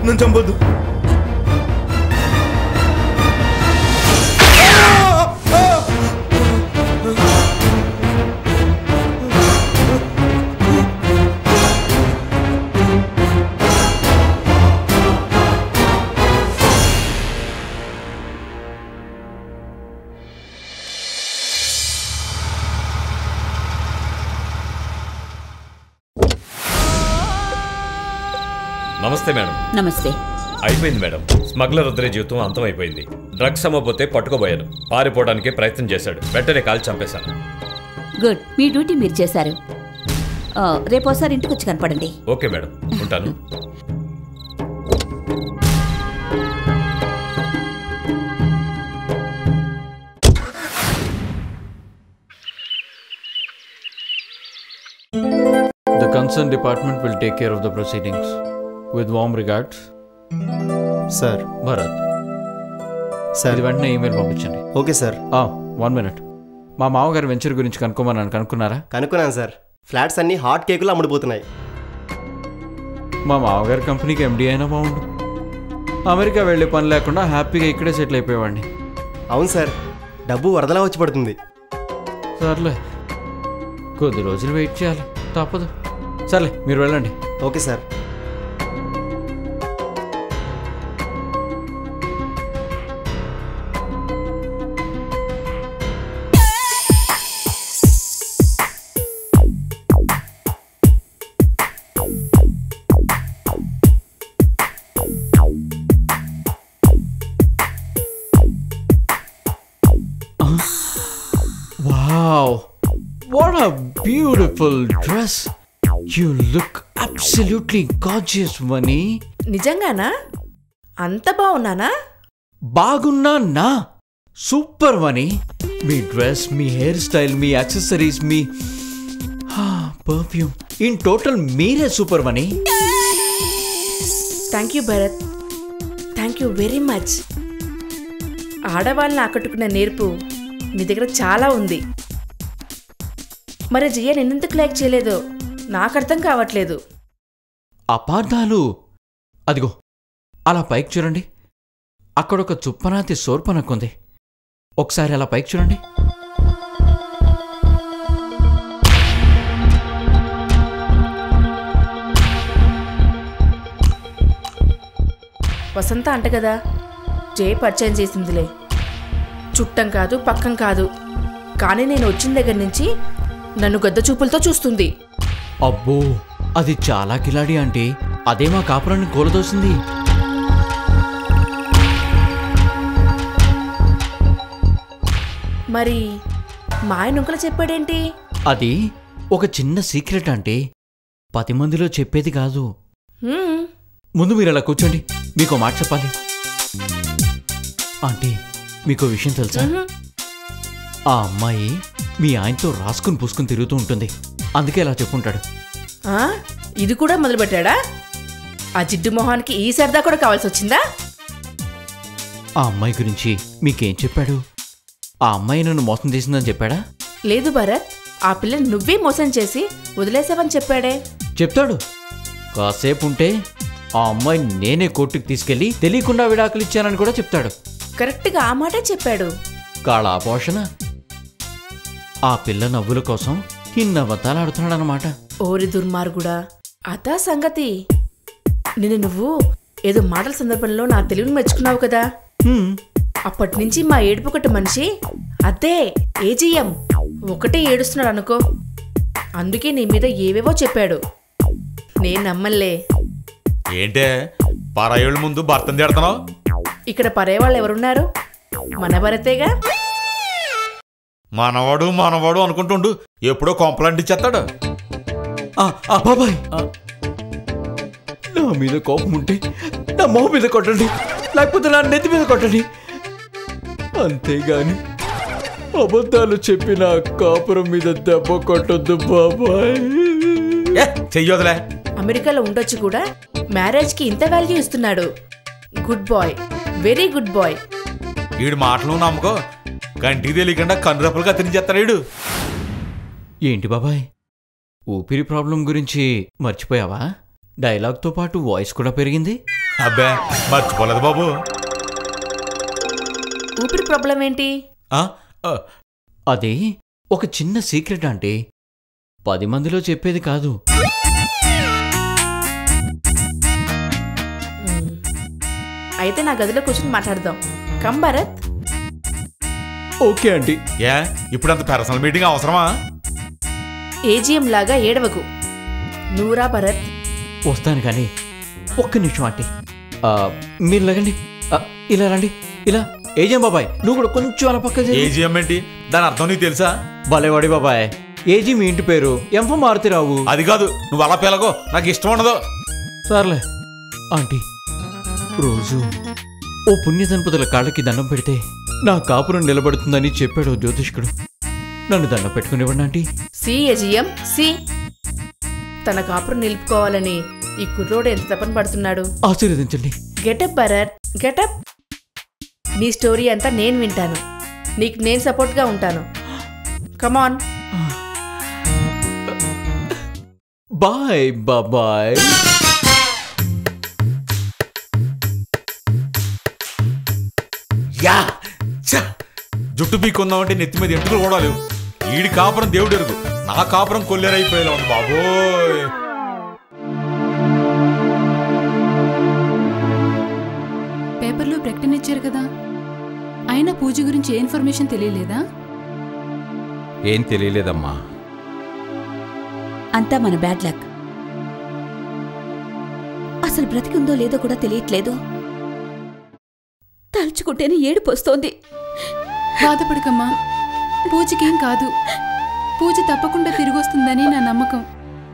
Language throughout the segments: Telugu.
నన్ను చంపొద్దు నమస్తే మేడం నమస్తే అయిపోయింది మేడం స్మగ్లర్ వద్దరే జీవితం అంతమైపోయింది డ్రగ్స్ అమ్మపోతే పట్టుకోబోయాను పారిపోవడానికి ప్రయత్నం చేశాడు వెంటనే కాల్ చంపేశాను గుడ్ మీ డ్యూటీ మీరు చేశారు ఆ, రేపు ఒకసారి ఇంటికి వచ్చి కనపడండి ఓకే మేడం ఉంటాను The concerned department will take care of the proceedings. With warm regards, sir Bharat sir ఇది వెంటనే ఈమెయిల్ పంపించండి ఓకే సార్ వన్ మినిట్ మా మామగారి వెంచర్ గురించి కనుక్కోమన్నాను కనుక్కున్నారా కనుక్కున్నాను సార్ ఫ్లాట్స్ అన్నీ హాట్ కేకులు అమ్ముడుపోతున్నాయి మా మామగారి కంపెనీకి ఎండి అయినా బాగుండు అమెరికా వెళ్ళే పని లేకుండా హ్యాపీగా ఇక్కడే సెటిల్ అయిపోయేవాడిని అవును సార్ డబ్బు వరదలా వచ్చి పడుతుంది సర్లే కొద్ది రోజులు వెయిట్ చేయాలి తప్పదు సర్లే మీరు వెళ్ళండి okay sir wow what a beautiful dress you look absolutely gorgeous Mani నిజంగానా అంత బాగున్నానా బాగున్నా నా సూపర్ మనీ మీ డ్రెస్ మీ హెయిర్ స్టైల్ మీ యాక్సెసరీస్ మీ పర్ఫ్యూమ్ ఇన్ టోటల్ మీరే super Mani thank you Bharat thank you very much ఆడవాళ్ళని ఆకట్టుకున్న నేర్పు నీ దగ్గర చాలా ఉంది మరి జియ నిన్నెందుకు లైక్ చేయలేదో నాకు అర్థం కావట్లేదు అపార్థాలు అదిగో అలా పైకి చూడండి అక్కడ ఒక చుప్పనాతి సోర్పనక్కుంది ఒకసారి అలా పైకి చూడండి వసంత అంట కదా జయ పరిచయం చేసిందిలే చుట్టం కాదు పక్కం కాదు కానీ నేను వచ్చిన దగ్గర నుంచి నన్ను గద్ద చూపులతో చూస్తుంది అబ్బో అది చాలా కిలాడి అంటే అదే మా కాపురాన్ని కూలదోసింది మరి మా ఆయన ఉంకలు చెప్పాడేంటి అది ఒక చిన్న సీక్రెట్ అంటే పది మందిలో చెప్పేది కాదు హ్మ్, ముందు మీరు అలా కూర్చోండి మీకు మాట చెప్పాలి ఆంటీ మీకు విషయం తెలుసా మ్హూ. ఆ అమ్మాయి మీ ఆయనతో రాసుకుని పూసుకుని తిరుగుతూ ఉంటుంది అందుకే ఇలా చెప్పుంటాడు ఆ, ఇది కూడా మొదలుపెట్టాడా ఆ జిడ్డు మొహానికి ఈ సరదా కూడా కావాల్సి వచ్చిందా ఆ అమ్మాయి గురించి మీకేం చెప్పాడు ఆ అమ్మాయి నన్ను మోసం చేసిందని చెప్పాడా లేదు భరత్ ఆ పిల్లని నువ్వే మోసం చేసి వదిలేసావని చెప్పాడే చెప్తాడు కాసేపు ఉంటే ఆ అమ్మాయిని నేనే కోర్టుకి తీసుకెళ్లి తెలియకుండా విడాకులు ఇచ్చానని కూడా చెప్తాడు కరెక్ట్గా ఆ మాటే చెప్పాడు కాళాపోషణ ఆ పిల్ల నవ్వుల కోసం ఇన్నబద్దాలు ఆడుతున్నాడనమాట ఓరి దుర్మార్గుడా అదా సంగతి నిన్ను నువ్వు ఏదో మాటల సందర్భంలో నా తెలివిని మెచ్చుకున్నావు కదా అప్పటి నుంచి మా ఏడుపు ఒకటి మనిషి అదే ఏజీఎం ఒకటే ఏడుస్తున్నాడు అనుకో అందుకే నీ మీద ఏవేవో చెప్పాడు నేను నమ్మలే ఏంటే పరాయేళ్ళ ముందు భర్తను తిడతావు ఇక్కడ పరేవాళ్ళు ఎవరున్నారు మన భరతేగా మనవాడు మనవాడు అనుకుంటుండు ఎప్పుడో కొంపలంటిచ్చేస్తాడు ఆ, ఆ, బాబాయ్ నా మీద కోపం ఉంటే నా మొహం మీద కొట్టండి లేకపోతే నా నెత్తి మీద కొట్టండి అంతేగాని అబద్ధాలు చెప్పి నా కాపురం మీద దెబ్బ కొట్టొద్దు బాబాయ్ ఏ చెయ్యొదలే అమెరికాలో ఉండొచ్చు కూడా మ్యారేజ్కి ఇంత వాల్యూ ఇస్తున్నాడు good boy very good boy వీడి మాటలు నమ్మకో కంటికి తెలియకుండా కన్నురప్పలు కత్తిరించేస్తాడు వీడు ఏంటి బాబాయ్ ఊపిరి ప్రాబ్లం గురించి మర్చిపోయావా డైలాగ్తో పాటు వాయిస్ కూడా పెరిగింది అబ్బే మర్చిపోలేదు బాబు ఊపిరి ప్రాబ్లం ఏంటి ఆ, ఆ, అది ఒక చిన్న సీక్రెట్ అంటే పది మందిలో చెప్పేది కాదు మ్మ్. అయితే నా గదిలో కూర్చొని మాట్లాడదాం కమ్ భరత్ ఓకే ఆంటీ ఏ ఇప్పుడు అంత పర్సనల్ మీటింగ్ అవసరమా ఏజిఎం లాగా ఏడవకు నూరా భరత్ వస్తాను కానీ ఒక్క నిమిషం ఆంటీ ఆ, మీరు లేకండి ఆ, ఇలా రండి ఇలా ఏజేం బాబాయ్ నువ్వు కూడా కొంచెం అలా పక్క చేయి. ఏజిఎం ఏంటి దాని అర్థం నీకు తెలుసా భలేవాడి బాబాయ్ ఏజీ మీ ఇంటి పేరు ఎంఫ మారుతిరావు అది కాదు నువ్వు అలా పిలగో నాకు ఇష్టం ఉండదు సర్లే ఆంటీ రోజు ఓ పుణ్య దంపతుల కాళ్ళకి దండం పెడితే నా కాపురం నిలబడుతుందని చెప్పాడు ఓ జ్యోతిష్కుడు నన్ను దండం పెట్టుకునివ్వండి ఆంటీ సి ఏజిఎం సి తన కాపురం నిలుపుకోవాలని ఈ కుర్రోడు ఎంత తపన పడుతున్నాడు ఆశీర్వదించండి గెటప్ భరత్ గెటప్ నీ స్టోరీ అంతా నేను వింటాను నీకు నేను సపోర్ట్గా ఉంటాను కమాన్ బాయ్ బాబాయ్ యా ఛ! జుట్టు పీక్కుందామంటే నెత్తి మీద ఎంటుకలు కూడా లేవు ఈడి కాపురం దేవుడు ఎరుగు నా కాపురం కొల్లేరైపోయేలా ఉంది బాబోయ్ పేపర్లో ప్రకటన ఇచ్చారు కదా అయినా పూజ గురించి ఏ ఇన్ఫర్మేషన్ తెలియలేదా ఏం తెలియలేదమ్మా అంతా మన బ్యాడ్ లక్ అసలు బ్రతికుందో లేదో కూడా తెలియట్లేదు తలుచుకుంటేనే ఏడుపు వస్తోంది బాధపడకమ్మా పూజకేం కాదు పూజ తప్పకుండా తిరిగొస్తుందని నా నమ్మకం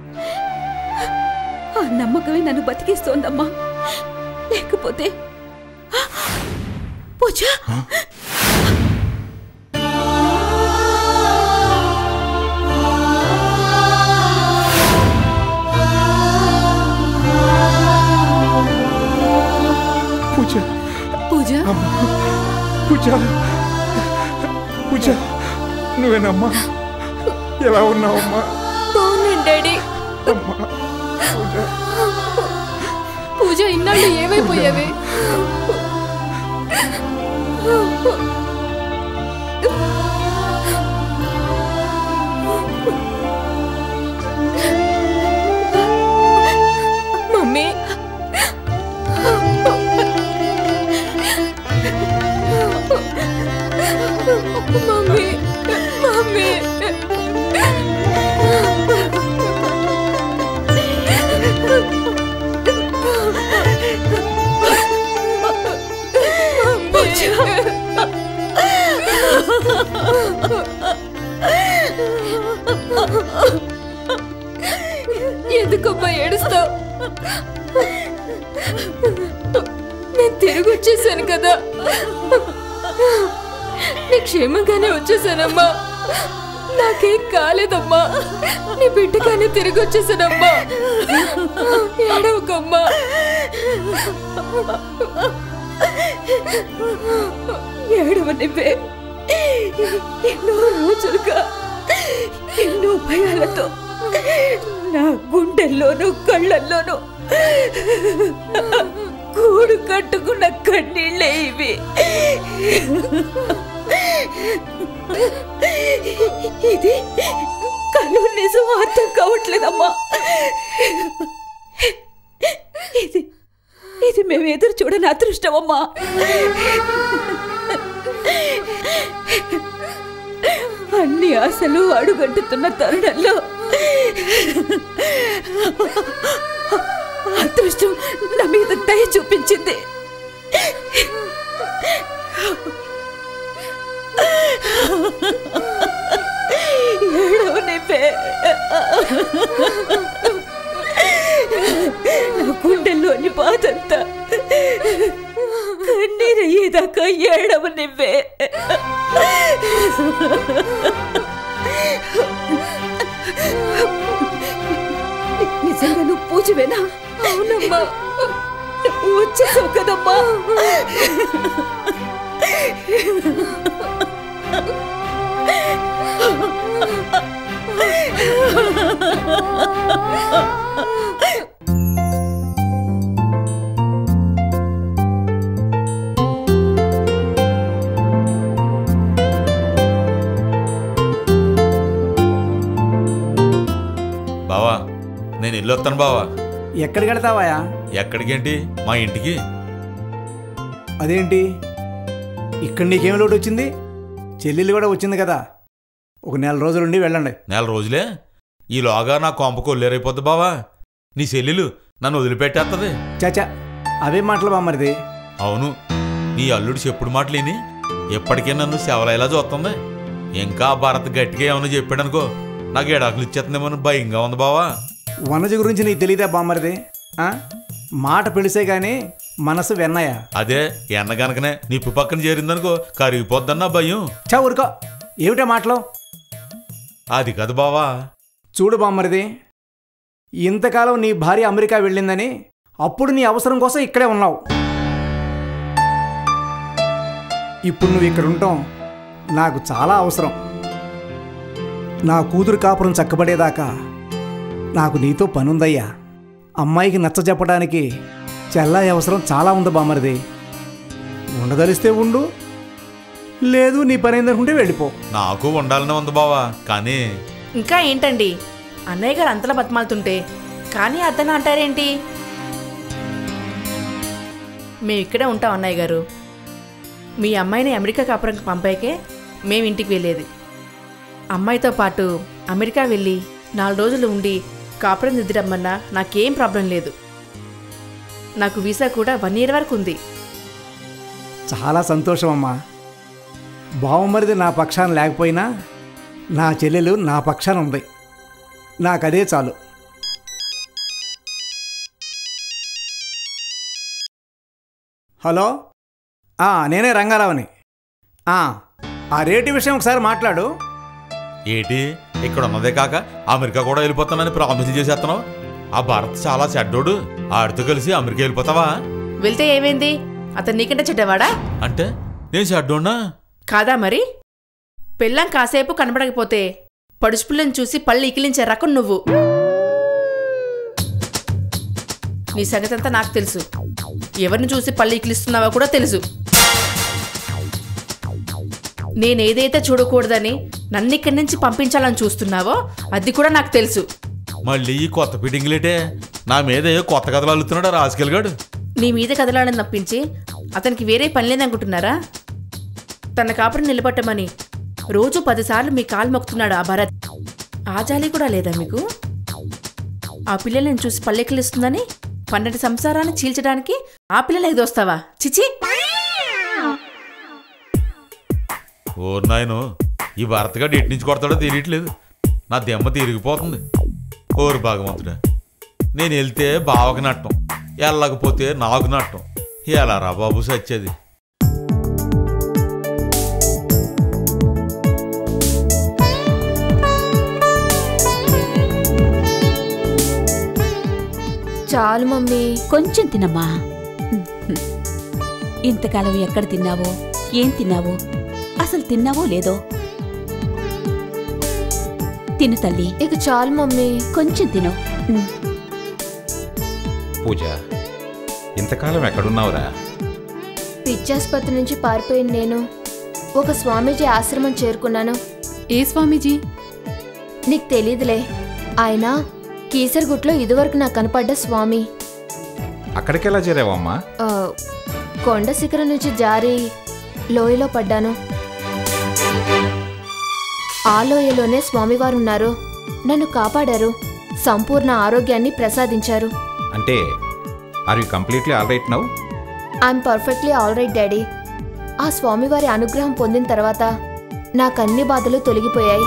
ఆ నమ్మకమే నన్ను బతికిస్తోందమ్మా లేకపోతే పూజ పూజ పూజ పూజ పూజ నువ్వేనమ్మా ఎలా ఉన్నావమ్మా బాగున్నాను డాడీ అమ్మా పూజ పూజ ఇన్నాళ్ళు ఏమైపోయావే మమ్మీ మమ్మీ మమ్మీ ఎందుకమ్మా ఏడుస్తావు నేను తిరిగి వచ్చేసాను కదా నీ క్షేమంగానే వచ్చేసానమ్మా నాకేం కాలేదమ్మా నీ బిడ్డగానే తిరిగి వచ్చేసానమ్మా ఏడవకమ్మా ఏడవనివే ఎన్నో రోజులుగా ఎన్నో భయాలతో నా గుండెల్లోనూ కళ్ళల్లోనూ కూడు కట్టుకున్న కన్నీళ్ళే ఇవి ఇది కళ్ళు నిజం అర్థం కావట్లేదమ్మా ఇది ఇది మేము ఎదురు చూడని అదృష్టమమ్మా అన్ని ఆశలు అడుగంటుతున్న తరుణంలో అదృష్టం నా మీద దయ చూపించింది ఏడవనిపే నా గుండెల్లోని బాధంతా కన్నీరయ్యేదాకా ఏడవనివ్వే నిజంగా నువ్వు పూజవేనా అవునమ్మా నువ్వు వచ్చేసావు కదమ్మా వెళ్ళొస్తాను బావా ఎక్కడికి వెళ్తావాయా ఎక్కడికేంటి మా ఇంటికి అదేంటి ఇక్కడ నీకేం లోటు వచ్చింది చెల్లెలు కూడా వచ్చింది కదా ఒక నెల రోజులుండి వెళ్ళండి నెల రోజులే ఈలోగా నా కొంప కొల్లేరైపోద్ది బావా నీ చెల్లెలు నన్ను వదిలిపెట్టేస్తుంది చాచా అవే మాటలు బామ్మరిది అవును నీ అల్లుడు చెప్పుడు మాటలేని ఎప్పటికే నన్ను శవలైలా చూస్తుంది ఇంకా ఆ భరత్ గట్టిగా ఏమైనా చెప్పాడనుకో నాకు ఎడాకులు ఇచ్చేస్తుందేమో భయంగా ఉంది బావా వనజ గురించి నీకు తెలియదా బామ్మరిది ఆ? మాట పిలిసే గాని మనసు వెన్నయ్య అదే ఎన్న గనకనే నిప్పు పక్కన చేరిందనుకో కరిగిపోద్దన్న భయం చా ఊరుకో ఏమిటా మాటలు అది కాదు బావా చూడు బామ్మరిది ఇంతకాలం నీ భార్య అమెరికా వెళ్ళిందని అప్పుడు నీ అవసరం కోసం ఇక్కడే ఉన్నావు ఇప్పుడు నువ్వు ఇక్కడ ఉండటం నాకు చాలా అవసరం నా కూతురు కాపురం చక్కబడేదాకా నాకు నీతో పనుందయ్యా అమ్మాయికి నచ్చ చెప్పడానికి చెల్లాయి అవసరం చాలా ఉంది బామ్మరిది ఉండదలిస్తే ఉండు లేదు నీ పని ఏందనుకుంటే వెళ్ళిపో నాకు ఉండాలనే ఉంది బావా కానీ ఇంకా ఏంటండి అన్నయ్య గారు అంతలా బతిమాలుతుంటే కానీ అతను అంటారేంటి మేము ఇక్కడే ఉంటాం అన్నయ్య గారు మీ అమ్మాయిని అమెరికా కాపురంకి పంపాకే మేము ఇంటికి వెళ్ళేది అమ్మాయితో పాటు అమెరికా వెళ్ళి నాలుగు రోజులు ఉండి కాపురం దిద్దరమ్మన్నా నాకేం ప్రాబ్లం లేదు నాకు వీసా కూడా వన్ ఇయర్ వరకు ఉంది చాలా సంతోషం అమ్మా బావమరిది నా పక్షాన లేకపోయినా నా చెల్లెలు నా పక్షాన ఉంది నాకదే చాలు హలో ఆ, నేనే రంగారావుని ఆ, ఆ రేటు విషయం ఒకసారి మాట్లాడు ఏటి ఇక్కడ ఉన్నదే కాక అమెరికా కూడా వెళ్ళిపోతానని ప్రామిస్ చేసేస్తున్నావు ఆ భరత్ చాలా చెడ్డోడు ఆడితో కలిసి అమెరికా వెళ్ళిపోతావా వెళ్తే ఏమైంది అతను నీకంటే చెడ్డవాడా అంటే నేను చెడ్డోన్నా కాదా మరి పెళ్ళాం కాసేపు కనబడకపోతే పడుచుపుల్లని చూసి పళ్ళు ఇకిలించే రకం నువ్వు నీ సంగతంతా నాకు తెలుసు ఎవరిని చూసి పళ్ళు ఇకిలిస్తున్నావో కూడా తెలుసు నేనేదైతే చూడకూడదని నన్ను ఇక్కడి నుంచి పంపించాలని చూస్తున్నావో అది కూడా నాకు తెలుసు మళ్ళీ ఈ కొత్త ఫిట్టింగ్లేటే నా మీద ఏ కొత్త కథలు అల్లుతున్నాడు రాసుకెళ్ళగాడు నీ మీద కదలాడని తప్పించి అతనికి వేరే పని లేదనుకుంటున్నారా తన కాపురం నిలబట్టమని రోజు పదిసార్లు మీ కాలు మొక్కుతున్నాడు ఆ భరత్ ఆ జాలి కూడా లేదా మీకు ఆ పిల్లలను చూసి పల్లెకిలిస్తుందని పన్నెండు సంసారాన్ని చీల్చడానికి ఆ పిల్లలు ఎగదోస్తావా చిచి ఓ నాయను ఈ భరత్గాడు ఎటు నుంచి కొడతాడో తెలియట్లేదు నా దెమ్మ తిరిగిపోతుంది ఓరు భాగవంతుడా నేను వెళ్తే బావకు నట్టం వెళ్ళకపోతే నాకు నట్టం ఎలా రా బాబు సచ్చేది చాలు మమ్మీ కొంచెం తినమ్మా ఇంతకాలం ఎక్కడ తిన్నావో ఏం తిన్నావో అసలు తిన్నావో లేదో తిను తల్లి ఇక చాలు మమ్మీ కొంచెం తిను ఉమ్. పూజ ఇంతకాలం ఎక్కడున్నావురా పిచ్చాసుపత్రి నుంచి పారిపోయిన నేను ఒక స్వామీజీ ఆశ్రమం చేరుకున్నాను ఏ స్వామీజీ నీకు తెలీదులే ఆయన కీసరగుట్లో ఇదివరకు నాకు కనపడ్డ స్వామి అక్కడికి ఎలా చేరావమ్మా ఆ, కొండ శిఖరం నుంచి జారి లోయలో పడ్డాను ఆ లోయలోనే స్వామివారు ఉన్నారు నన్ను కాపాడారు సంపూర్ణ ఆరోగ్యాన్ని ప్రసాదించారు అంటే are you completely all right now I'm perfectly all right daddy ఆ స్వామివారి అనుగ్రహం పొందిన తర్వాత నాకన్ని బాధలు తొలగిపోయాయి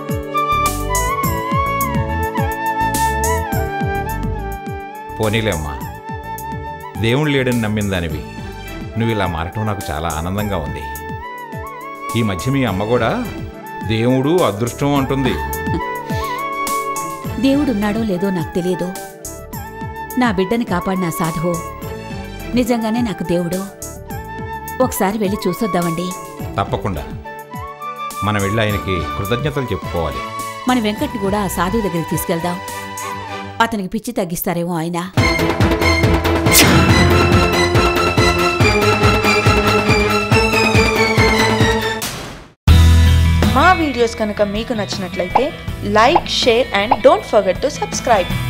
పోనీలే అమ్మా దేవుడు లేడని నమ్మిన దానివి నువ్వు ఇలా మారటం నాకు చాలా ఆనందంగా ఉంది ఈ మధ్య మీ అమ్మ కూడా దేవుడు అదృష్టం అంటుంది దేవుడున్నాడో లేదో నాకు తెలియదు నా బిడ్డని కాపాడిన ఆ సాధువు నిజంగానే నాకు దేవుడు ఒకసారి వెళ్ళి చూసొద్దామండి తప్పకుండా మనం వెళ్ళి ఆయనకి కృతజ్ఞతలు చెప్పుకోవాలి మన వెంకట్ని కూడా ఆ సాధువు దగ్గరికి తీసుకెళ్దాం అతనికి పిచ్చి తగ్గిస్తారేమో ఆయన మా వీడియోస్ కనుక మీకు నచ్చినట్లయితే like share and don't forget to subscribe